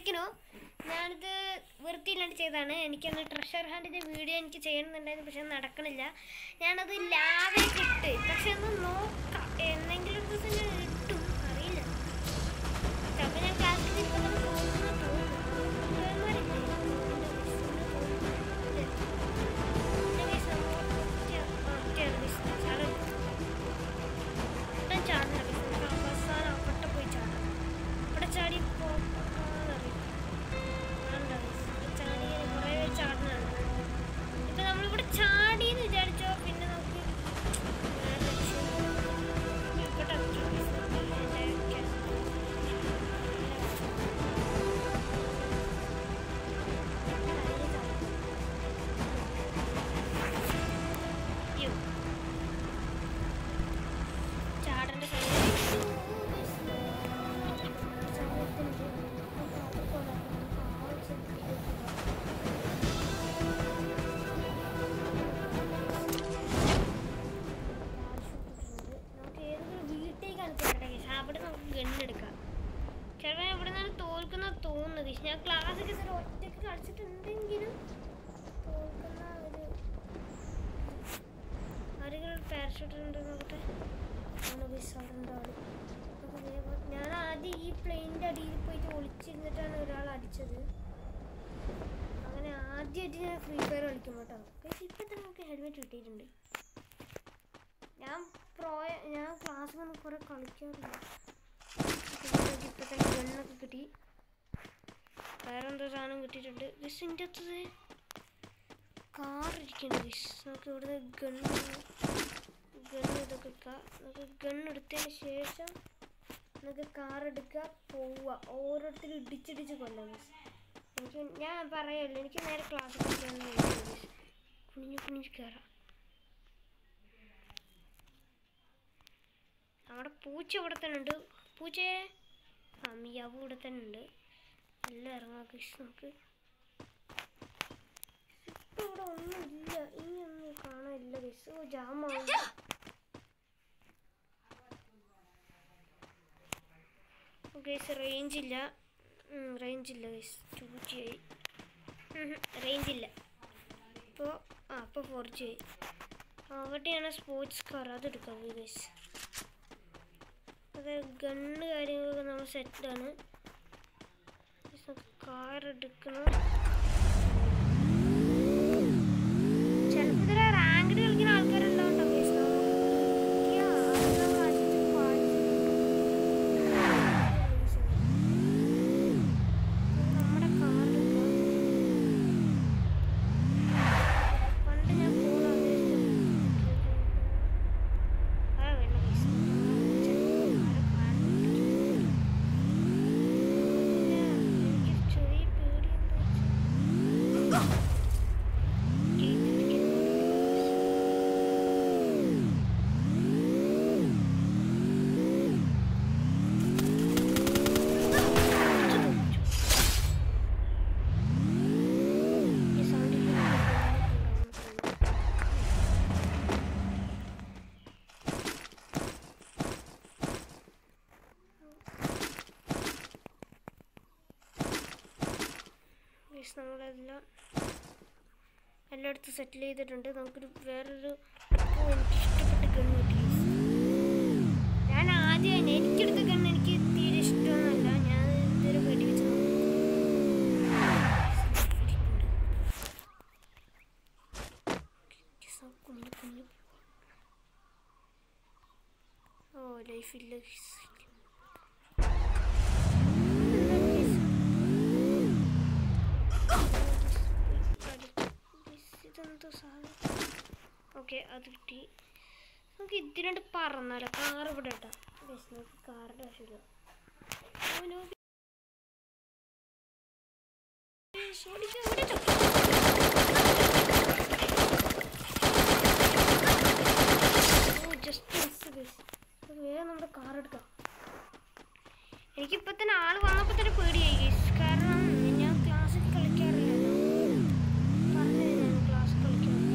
വിചാരിക്കണു ഞാനിത് വൃത്തിയില്ലാണ്ട് ചെയ്തതാണ് എനിക്കന്ന് treasure ഹാൻഡിൻ്റെ video എനിക്ക് ചെയ്യണമെന്നുണ്ടായിരുന്നു പക്ഷെ അത് നടക്കണില്ല ഞാനത് ലാവേക്ക് ഇട്ട് പക്ഷെ ഒന്ന് നോക്കാം എന്തെങ്കിലും ഒരു ദിവസം ഞാൻ ഇട്ടും അറിയില്ല ചിലപ്പോൾ ഞാൻ ക്ലാസ്സിൽ ഇരിക്കുമ്പോൾ തന്നെ പോകുന്ന തോന്നുന്നു ഇവന്മാരില്ലേ? ഇല്ല. പിന്നെ guys നമ്മൾ ഒറ്റ- ആ, ഒറ്റയാണ് guys. ചാടാൻ. ഒട്ടും ചാടില്ല guys. നമുക്ക് അവസാനം അവിടെ പോയി ചാടാം ഇവിടെ ചാടി പോകാന്നറിയില്ല വേണ്ട guys. ഇവിടെ ചാടി കുറേ പേര് ചാടുന്നുണ്ട് ഇപ്പൊ നമ്മളിവിടെ ചാടിയെന്ന് വിചാരിച്ചോ പിന്നെ നമുക്ക് വേറെ രക്ഷയൊന്നുമില്ല. ഇവിടെ അത്ര guys. നമ്മുടെ ഇതിന്റെ അയ്യോ. ചാടേണ്ട നമുക്ക് ഏതെങ്കിലും വീട്ടിലേക്കാണ് ചേട്ടൻ അവിടെ നമുക്ക് ഗണ്ണെടുക്കാം ചിലപ്പോൾ ഇവിടെ നിന്നാണ് തോൽക്കുന്ന തോന്നുന്നത് പക്ഷെ ഞാൻ ക്ലാസ്സൊക്കെ ചില ഒറ്റയ്ക്ക് കളിച്ചിട്ടുണ്ടെങ്കിലും തോൽക്കുന്ന ഒരു ആരെങ്കിലും പാരഷൂട്ട് ഉണ്ടോ നോക്കട്ടെ ആണ് ബസ് അവിടെ ഉണ്ട് ആള് നമുക്ക് വേഗം- ഞാൻ ആദ്യം ഈ പ്ലെയിനിൻ്റെ അടിയിൽ പോയിട്ട് ഒളിച്ചിരുന്നിട്ടാണ് ഒരാൾ അടിച്ചത് അങ്ങനെ ആദ്യമായിട്ട് ഞാൻ ഫ്രീ ഫയർ കളിക്കും കേട്ടോ പക്ഷേ ഇപ്പം തന്നെ നമുക്ക് ഹെൽമെറ്റ് കിട്ടിയിട്ടുണ്ട് ഞാൻ പ്രോ ഞാൻ ക്ലാസ്സിൽ വന്ന് കുറേ കളിക്കാറില്ല ഇപ്പം തന്നെ ഗണ്ണൊക്കെ കിട്ടി വേറെ എന്തോ സാധനം കിട്ടിയിട്ടുണ്ട് ജസ്റ്റ് ഇതിൻ്റെ അകത്തത് കാർ ഇരിക്കുന്നുണ്ട് ഗിസ് നമുക്ക് ഇവിടുന്ന് ഗണ്ണ് ഗണ്ണ് ഇതൊക്കെ എടുക്കാം നമുക്ക് ഗണ്ണ് എടുത്തതിന് ശേഷം നമുക്ക് കാർ എടുക്കുക പോവുക ഓരോരുത്തരും ഇടിച്ചിടിച്ച് കൊല്ലാം ഗിസ് എനിക്ക് ഞാൻ പറയല്ലോ എനിക്ക് നേരെ ക്ലാസ് പഠിക്കാനൊന്നും ഗിസ് കുനിഞ്ഞ് കുനിഞ്ഞ് കയറാം നമ്മുടെ പൂച്ച ഇവിടെ തന്നെ ഉണ്ട് പൂച്ചയെ ആ മിയാവ് ഇവിടെ തന്നെ ഉണ്ട് എല്ലാം ഇറങ്ങാം ഗിസ് നമുക്ക് ഇപ്പൊ ഇവിടെ ഒന്നുമില്ല ഇനി ഒന്നും കാണാനില്ല ഗൈസ് ഓ ജാമാവും ഗൈസ് റേഞ്ച് ഇല്ല റേഞ്ച് ഇല്ല ഗൈസ് ടു ജി ആയി റേഞ്ച് ഇല്ല ഇപ്പോൾ ആ അപ്പോൾ ഫോർ ജി ആയി അവിടെയാണ് സ്പോർട്സ് കാർ അതെടുക്കാം ഗൈസ് അത് ഗണ്ണ് കാര്യങ്ങളൊക്കെ നമ്മൾ സെറ്റാണ് കാർ എടുക്കണം ചിലപ്പോൾ ഇതിലെ റാങ്ക്ഡ് കളിക്കുന്ന ആൾക്കാരുണ്ടാവുണ്ടോ guys? നമുക്ക് ആദ്യം അടിച്ച് പാടിച്ച് നമ്മുടെ കാർ പണ്ട് ഞാൻ പോകാൻ ആ വേണ്ട guys. ഇല്ല, എനിക്കൊരു ചെറിയ പേടി എന്താ വെച്ചാൽ നമ്മളെല്ലാം എല്ലായിടത്തും സെറ്റിൽ ചെയ്തിട്ടുണ്ട് നമുക്കൊരു വേറൊരു ഓ, എനിക്ക് ഇഷ്ടപ്പെട്ട ഗണ്ണ് കിട്ടി ഞാൻ ആദ്യം എനിക്കെടുത്ത ഗണ്ണ് എനിക്ക് തീരെ ഇഷ്ടമൊന്നുമല്ല ഞാൻ ഇതുവരെ വെടിവെച്ച് കുഞ്ഞു കുഞ്ഞു ഓ ലൈഫില്ല ഇതെന്തോ സാധനം ഓക്കെ അത് കിട്ടി നമുക്ക് ഇതിനായിട്ട് പറന്നാലോ കാർ ഇവിടെ ഇട്ടാ ബസ് നമുക്ക് കാറിൻ്റെ ആവശ്യമില്ല ഓ, no. Yes, ഓടിക്കോ, ഓടിക്കോ. ഓ, just miss, guys. നമുക്ക് വേഗം നമ്മുടെ കാർ എടുക്കാം എനിക്കിപ്പോ തന്നെ ആള് വന്നപ്പോ തന്നെ പേടിയായി guys. കാരണം ഞാൻ ക്ലാസ്സിൽ കളിക്കാറില്ലല്ലോ പറഞ്ഞു ഞാൻ ക്ലാസ് കളിക്കാറില്ല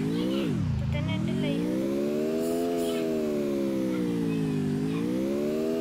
ഇപ്പൊ തന്നെ എൻ്റെ ലൈഫ്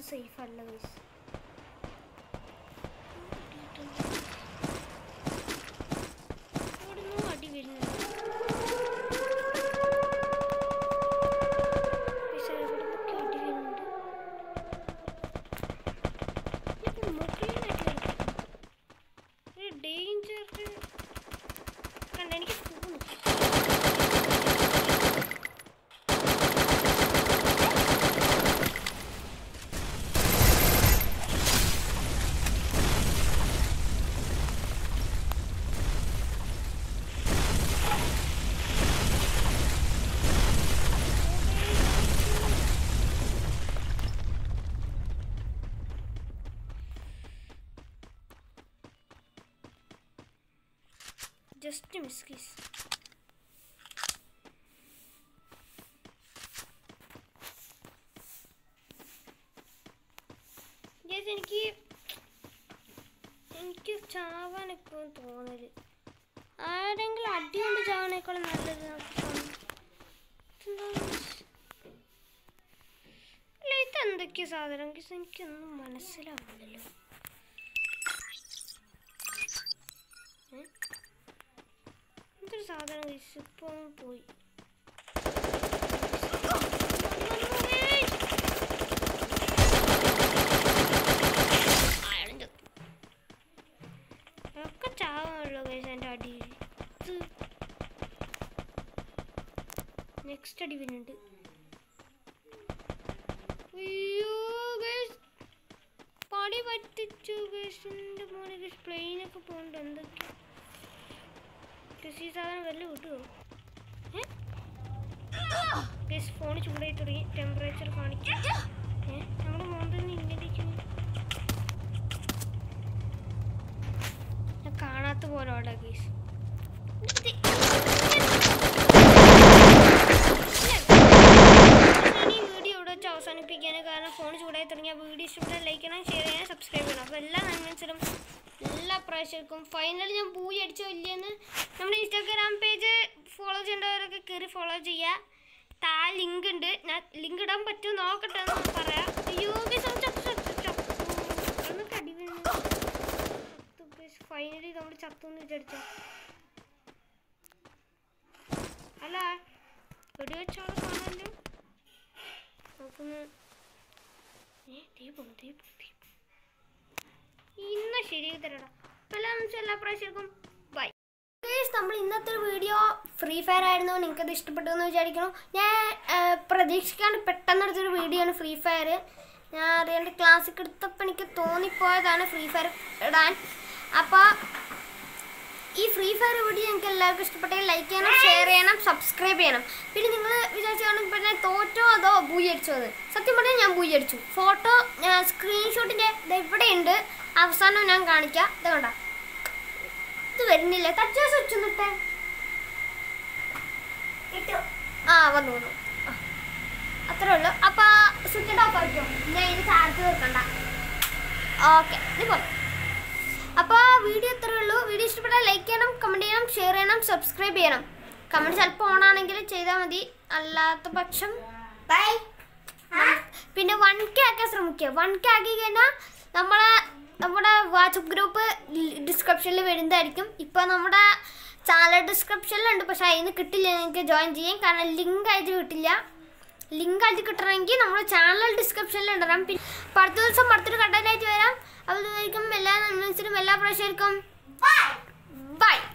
അതുകൊണ്ട് സേഫ് അല്ല ഗൈസ് ഇവിടുന്ന് അടി വരുന്നുണ്ട് ഗൈസ്, എവിടുന്നൊക്കെ അടി വരുന്നുണ്ട് ഇത് മുകളിലായിട്ട് കളിക്കുന്നു. ഒരു ഡേഞ്ചർ കണ്ട എനിക്ക് തോന്നുന്നു ജസ്റ്റ് മിസ് കിസ് Guys, എനിക്ക് എനിക്ക് ചാവാൻ എപ്പോഴും തോന്നല് ആരെങ്കിലും അടി കൊണ്ട് ചാവാനേക്കാളും നല്ലത് നമുക്ക് തോന്നും. ഇതെന്താ guys? അല്ല ഇതെന്തൊക്കെയാ സാധനം guys? എനിക്കൊന്നും മനസ്സിലാവുന്നില്ലല്ലോ ഏ? എന്തൊരു സാധനം കഴിച്ചു ഇപ്പൊ അങ്ങ് പോയി അയാളും ചത്തു. ഒക്കെ ചാവാണല്ലോ കഴിച്ച എൻ്റെ അടിയിൽ നെക്സ്റ്റ് അടി വരുന്നുണ്ട് അയ്യോ ഗൈസ് പടി പറ്റിച്ചു ഗൈസ് എൻ്റെ മോനെ ഗൈസ് പ്ലെയിനൊക്കെ പോകുന്നുണ്ട് എന്തൊക്കെ കൃഷി സാധനം വല്ല കിട്ടുമോ ഗൈസ് ഫോൺ ചൂടായി തുടങ്ങി ടെമ്പറേച്ചർ കാണിക്കും ഏ നമ്മുടെ മോൻ തന്നെ ഇങ്ങനെ ഇരിക്കുന്നു ഞാൻ കാണാത്ത പോലെ ഓടാ ഗൈസ് ഞാൻ ഈ വീഡിയോ ഇവിടെ വെച്ച് അവസാനിപ്പിക്കുകയാണ് കാരണം ഫോൺ ചൂടായി തുടങ്ങിയ വീഡിയോ ഇഷ്ടപ്പെട്ടാൽ ലൈക്ക് ചെയ്യണം ഷെയർ ചെയ്യണം സബ്സ്ക്രൈബ് ചെയ്യണം അപ്പോൾ എല്ലാ നന്മൻസിലും എല്ലാ പ്രാവശ്യർക്കും ഫൈനലി ഞാൻ പൂയി അടിച്ചോ ഇല്ലയെന്ന് നമ്മുടെ ഇൻസ്റ്റാഗ്രാം പേജ് ഫോളോ ചെയ്യേണ്ടവരൊക്കെ കയറി ഫോളോ ചെയ്യുക താ ലിങ്ക് ഉണ്ട് ഞാൻ ലിങ്ക് ഇടാൻ പറ്റുമോ നോക്കട്ടെ എന്ന് പറയാം അയ്യോ ഫൈനലി നമ്മൾ ചത്തു എന്ന് വിചാരിച്ചോ അല്ല എവിടെ വെച്ചാണ് കാണാമല്ലോ നോക്കുന്നു ഏ ദീപം ദീപം ദീപം ഇന്ന ശരിയായി തരടാ അപ്പോൾ എല്ലാ നിമിഷം എല്ലാ പ്രാവശ്യർക്കും ബൈ നമ്മൾ ഇന്നത്തെ ഒരു വീഡിയോ ഫ്രീ ഫയർ ആയിരുന്നു നിങ്ങൾക്ക് അത് ഇഷ്ടപ്പെട്ടു എന്ന് വിചാരിക്കുന്നു ഞാൻ ആ, പ്രതീക്ഷിക്കാണ്ട് പെട്ടെന്ന് എടുത്തൊരു വീഡിയോ ആണ് ഫ്രീ ഫയർ ഞാൻ അറിയാണ്ട് ക്ലാസ്സിൽ എടുത്തപ്പോൾ എനിക്ക് തോന്നിപ്പോയതാണ് ഫ്രീ ഫയർ ഇടാൻ അപ്പോൾ ഈ ഫ്രീ ഫയർ വീഡിയോ നിങ്ങൾക്ക് എല്ലാവർക്കും ഇഷ്ടപ്പെട്ടെങ്കിൽ ലൈക്ക് ചെയ്യണം ഷെയർ ചെയ്യണം സബ്സ്ക്രൈബ് ചെയ്യണം പിന്നെ നിങ്ങൾ വിചാരിച്ചാണ് പിന്നെ തോറ്റോ അതോ ബൂയി അടിച്ചോ അത് സത്യം പറഞ്ഞാൽ ഞാൻ ബൂയി അടിച്ചു ഫോട്ടോ സ്ക്രീൻഷോട്ടിൻ്റെ ഇവിടെ ഉണ്ട് അവസാനം ഞാൻ കാണിക്കാം ഇത് കണ്ട ഇത് വരുന്നില്ല ടച്ച് സ്വിച്ച് ഒന്നിട്ടെ ആ വന്നു വന്നു ആ, അത്രേ ഉള്ളൂ അപ്പോൾ സ്വിച്ച് ഓഫ് ആക്കിയോ ഞാൻ ഇതിന് ചാർജ് തീർക്കണ്ട ഓക്കെ ഇത് പോലെ അപ്പോൾ വീഡിയോ ഇത്രേ ഉള്ളൂ വീഡിയോ ഇഷ്ടപ്പെട്ടാൽ ലൈക്ക് ചെയ്യണം കമൻറ്റ് ചെയ്യണം ഷെയർ ചെയ്യണം സബ്സ്ക്രൈബ് ചെയ്യണം കമൻറ്റ് ചിലപ്പോൾ ഓൺ ആണെങ്കിൽ ചെയ്താൽ മതി അല്ലാത്ത പക്ഷം ബൈ പിന്നെ വൺ കെ ആക്കാൻ ശ്രമിക്കുക വൺ കെ ആക്കി കഴിഞ്ഞാൽ നമ്മളെ നമ്മുടെ വാട്സപ്പ് ഗ്രൂപ്പ് ഡിസ്ക്രിപ്ഷനിൽ വരുന്നതായിരിക്കും ഇപ്പോൾ നമ്മുടെ ചാനൽ ഡിസ്ക്രിപ്ഷനിലുണ്ട് പക്ഷേ അതിന് കിട്ടില്ല നിങ്ങൾക്ക് ജോയിൻ ചെയ്യാൻ കാരണം ലിങ്ക് ആയിട്ട് കിട്ടില്ല ലിങ്ക് ആയിട്ട് കിട്ടണമെങ്കിൽ നമ്മുടെ ചാനൽ ഡിസ്ക്രിപ്ഷനിൽ ഉണ്ടാകും പിന്നെ അപ്പോൾ അടുത്ത ദിവസം അടുത്തൊരു കണ്ടന്റ് ആയിട്ട് വരാം അതുവരെയും എല്ലാ നന്മസിനും എല്ലാ പ്രാവശ്യർക്കും ബൈ